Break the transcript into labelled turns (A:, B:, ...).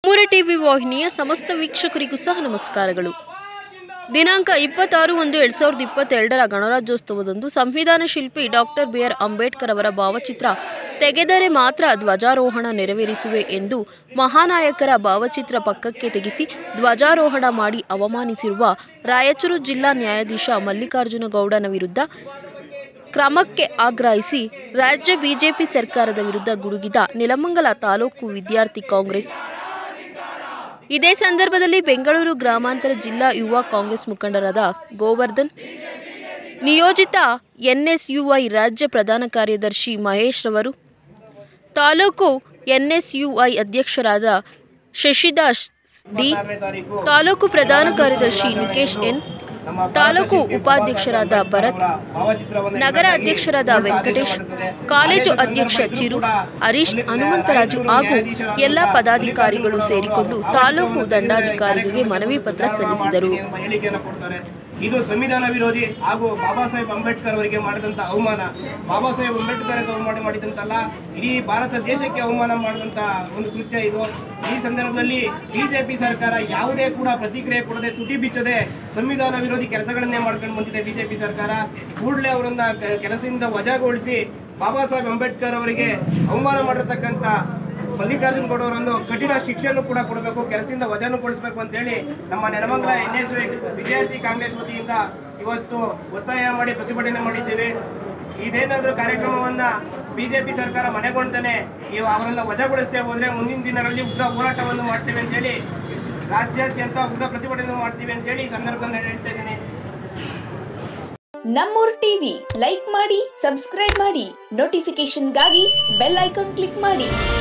A: ನಮ್ಮೂರ ಟಿವಿ ವಾಹಿನಿಯ ಸಮಸ್ತ ವೀಕ್ಷಕರಿಗೂ ಸಹ ನಮಸ್ಕಾರಗಳು ದಿನಾಂಕ ಇಪ್ಪತ್ತಾರು ಒಂದು ಎರಡ್ ಸಾವಿರದ ಇಪ್ಪತ್ತೆರಡರ ಗಣರಾಜ್ಯೋತ್ಸವದಂದು ಸಂವಿಧಾನ ಶಿಲ್ಪಿ ಡಾಕ್ಟರ್ ಬಿ ಆರ್ ಅಂಬೇಡ್ಕರ್ ಅವರ ಭಾವಚಿತ್ರ ತೆಗೆದರೆ ಮಾತ್ರ ಧ್ವಜಾರೋಹಣ ನೆರವೇರಿಸುವೆ ಎಂದು ಮಹಾನಾಯಕರ ಭಾವಚಿತ್ರ ಪಕ್ಕಕ್ಕೆ ತೆಗೆಸಿ ಧ್ವಜಾರೋಹಣ ಮಾಡಿ ಅವಮಾನಿಸಿರುವ ರಾಯಚೂರು ಜಿಲ್ಲಾ ನ್ಯಾಯಾಧೀಶ ಮಲ್ಲಿಕಾರ್ಜುನ ಗೌಡನ ವಿರುದ್ಧ ಕ್ರಮಕ್ಕೆ ಆಗ್ರಹಿಸಿ ರಾಜ್ಯ ಬಿಜೆಪಿ ಸರ್ಕಾರದ ವಿರುದ್ಧ ಗುಡುಗಿದ ನೆಲಮಂಗಲ ತಾಲೂಕು ವಿದ್ಯಾರ್ಥಿ ಕಾಂಗ್ರೆಸ್ ಇದೇ ಸಂದರ್ಭದಲ್ಲಿ ಬೆಂಗಳೂರು ಗ್ರಾಮಾಂತರ ಜಿಲ್ಲಾ ಯುವ ಕಾಂಗ್ರೆಸ್ ಮುಖಂಡರಾದ ಗೋವರ್ಧನ್ ನಿಯೋಜಿತ ಎನ್ಎಸ್ಯುಐ ರಾಜ್ಯ ಪ್ರಧಾನ ಕಾರ್ಯದರ್ಶಿ ಮಹೇಶ್ ರವರು ತಾಲೂಕು ಎನ್ಎಸ್ಯುಐ ಅಧ್ಯಕ್ಷರಾದ ಶಶಿದಾಸ್ ಡಿ ತಾಲೂಕು ಪ್ರಧಾನ ಕಾರ್ಯದರ್ಶಿ ನಿಕೇಶ್ ಎನ್ ತಾಲೂಕು ಉಪಾಧ್ಯಕ್ಷರಾದ ಭರತ್ ನಗರ ಅಧ್ಯಕ್ಷರಾದ ವೆಂಕಟೇಶ್ ಕಾಲೇಜು ಅಧ್ಯಕ್ಷ ಚಿರು ಹರೀಶ್ ಹನುಮಂತರಾಜು ಹಾಗೂ ಎಲ್ಲ ಪದಾಧಿಕಾರಿಗಳು ಸೇರಿಕೊಂಡು ತಾಲೂಕು ದಂಡಾಧಿಕಾರಿಗಳಿಗೆ ಮನವಿ ಪತ್ರ ಸಲ್ಲಿಸಿದರು
B: ಹೇಳಿಕೆಯನ್ನು ಕೊಡ್ತಾರೆ ಇದು ಸಂವಿಧಾನ ವಿರೋಧಿ ಹಾಗೂ ಬಾಬಾ ಸಾಹೇಬ್ ಅಂಬೇಡ್ಕರ್ ಅವರಿಗೆ ಮಾಡಿದಂಥ ಅವಮಾನ ಬಾಬಾ ಸಾಹೇಬ್ ಅಂಬೇಡ್ಕರ್ ಅವಮಾನ ಮಾಡಿದಂತಲ್ಲ ಇಡೀ ಭಾರತ ದೇಶಕ್ಕೆ ಅವಮಾನ ಮಾಡಿದಂಥ ಒಂದು ಕೃತ್ಯ ಇದು ಈ ಸಂದರ್ಭದಲ್ಲಿ ಬಿಜೆಪಿ ಸರ್ಕಾರ ಯಾವುದೇ ಕೂಡ ಪ್ರತಿಕ್ರಿಯೆ ಕೊಡದೆ ತುಟಿ ಬಿಚ್ಚದೆ ಸಂವಿಧಾನ ವಿರೋಧಿ ಕೆಲಸಗಳನ್ನೇ ಮಾಡ್ಕೊಂಡು ಬಂದಿದೆ ಬಿಜೆಪಿ ಸರ್ಕಾರ ಕೂಡಲೇ ಅವರನ್ನ ಕ- ಕೆಲಸದಿಂದ ವಜಾಗೊಳಿಸಿ ಬಾಬಾ ಸಾಹೇಬ್ ಅಂಬೇಡ್ಕರ್ ಅವರಿಗೆ ಅವಮಾನ ಮಾಡಿರ್ತಕ್ಕಂಥ ಮಲ್ಲಿಕಾರ್ಜುನ್ ಗೌಡ ಅವರನ್ನು ಕಠಿಣ ಶಿಕ್ಷೆಯನ್ನು ಕೂಡ ಕೊಡಬೇಕು ಕೆಲಸದಿಂದ ವಜಾನುಗೊಳಿಸಬೇಕು ಅಂತೇಳಿ ನಮ್ಮ ನೆಲಮಂಗಲ ಎನ್ ಎಸ್ ವಿದ್ಯಾರ್ಥಿ ಕಾಂಗ್ರೆಸ್ ವತಿಯಿಂದ ಇವತ್ತು ಒತ್ತಾಯ ಮಾಡಿ ಪ್ರತಿಭಟನೆ ಮಾಡಿದ್ದೇವೆ ಇದೇನಾದರೂ ಕಾರ್ಯಕ್ರಮವನ್ನ ಬಿಜೆಪಿ ಸರ್ಕಾರ ಮನೆಗೊಂಡ್ತಾನೆ ನೀವು ಅವರನ್ನ ವಜಾಗೊಳಿಸ್ತೇ ಹೋದ್ರೆ ಮುಂದಿನ ದಿನಗಳಲ್ಲಿ ಉಗ್ರ ಹೋರಾಟವನ್ನು ಮಾಡ್ತೇವೆ ಅಂತೇಳಿ ರಾಜ್ಯಾದ್ಯಂತ ಉಗ್ರ ಪ್ರತಿಭಟನೆ ಮಾಡ್ತೀವಿ ಅಂತೇಳಿ ಈ ಸಂದರ್ಭದಲ್ಲಿ ಹೇಳ್ತಾ ಇದ್ದೀನಿ
C: ನಮ್ಮೂರ್ ಟಿವಿ ಲೈಕ್ ಮಾಡಿ ಸಬ್ಸ್ಕ್ರೈಬ್ ಮಾಡಿ ನೋಟಿಫಿಕೇಶನ್ಗಾಗಿ ಬೆಲ್ ಐಕಾನ್ ಕ್ಲಿಕ್ ಮಾಡಿ